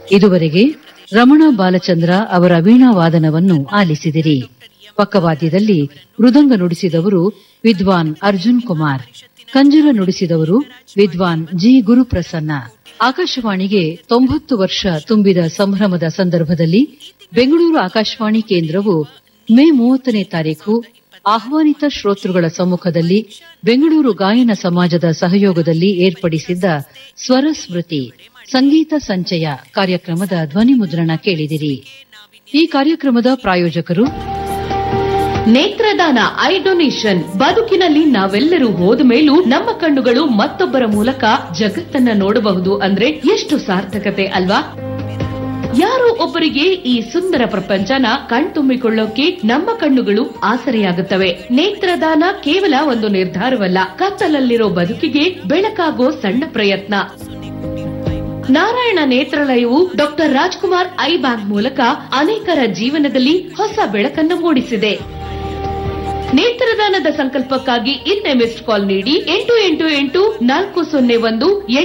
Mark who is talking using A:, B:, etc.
A: ಇದುವರೆಗೆ ರಮಣ ಬಾಲಚಂದ್ರ ಅವರ ವೀಣಾವಾದನವನ್ನು ಆಲಿಸಿದಿರಿ ಪಕ್ಕವಾದ್ಯದಲ್ಲಿ ಮೃದಂಗ ನುಡಿಸಿದವರು ವಿದ್ವಾನ್ ಅರ್ಜುನ್ ಕುಮಾರ್ ಕಂಜರ ನುಡಿಸಿದವರು ವಿದ್ವಾನ್ ಜಿ ಗುರುಪ್ರಸನ್ನ ಆಕಾಶವಾಣಿಗೆ ತೊಂಬತ್ತು ವರ್ಷ ತುಂಬಿದ ಸಂಭ್ರಮದ ಸಂದರ್ಭದಲ್ಲಿ ಬೆಂಗಳೂರು ಆಕಾಶವಾಣಿ ಕೇಂದ್ರವು ಮೇ ಮೂವತ್ತನೇ ತಾರೀಕು ಆಹ್ವಾನಿತ ಶ್ರೋತೃಗಳ ಸಮ್ಮುಖದಲ್ಲಿ ಬೆಂಗಳೂರು ಗಾಯನ ಸಮಾಜದ ಸಹಯೋಗದಲ್ಲಿ ಏರ್ಪಡಿಸಿದ್ದ ಸ್ವರ ಸ್ಮೃತಿ ಸಂಗೀತ ಸಂಚಯ ಕಾರ್ಯಕ್ರಮದ ಧ್ವನಿ ಮುದ್ರಣ ಕೇಳಿದಿರಿ ಈ ಕಾರ್ಯಕ್ರಮದ ಪ್ರಾಯೋಜಕರು
B: ನೇತ್ರದಾನ ಐ ಡೊನೇಷನ್ ಬದುಕಿನಲ್ಲಿ ನಾವೆಲ್ಲರೂ ಹೋದ ಮೇಲೂ ನಮ್ಮ ಕಣ್ಣುಗಳು ಮತ್ತೊಬ್ಬರ ಮೂಲಕ ಜಗತ್ತನ್ನ ನೋಡಬಹುದು ಅಂದ್ರೆ ಎಷ್ಟು ಸಾರ್ಥಕತೆ ಅಲ್ವಾ ಯಾರೋ ಒಬ್ಬರಿಗೆ ಈ ಸುಂದರ ಪ್ರಪಂಚನ ಕಣ್ತುಂಬಿಕೊಳ್ಳೋಕೆ ನಮ್ಮ ಕಣ್ಣುಗಳು ಆಸರೆಯಾಗುತ್ತವೆ ನೇತ್ರದಾನ ಕೇವಲ ಒಂದು ನಿರ್ಧಾರವಲ್ಲ ಕತ್ತಲಲ್ಲಿರೋ ಬದುಕಿಗೆ ಬೆಳಕಾಗೋ ಸಣ್ಣ ಪ್ರಯತ್ನ ನಾರಾಯಣ ನೇತ್ರಾಲಯವು ಡಾಕ್ಟರ್ ರಾಜ್ಕುಮಾರ್ ಐ ಬ್ಯಾಂಕ್ ಮೂಲಕ ಅನೇಕರ ಜೀವನದಲ್ಲಿ ಹೊಸ ಬೆಳಕನ್ನು ಮೂಡಿಸಿದೆ ನೇತ್ರದಾನದ ಸಂಕಲ್ಪಕ್ಕಾಗಿ ಇನ್ನೇ ಮಿಸ್ಡ್ ಕಾಲ್ ನೀಡಿ ಎಂಟು ಎಂಟು ಎಂಟು ನಾಲ್ಕು ಸೊನ್ನೆ ಒಂದು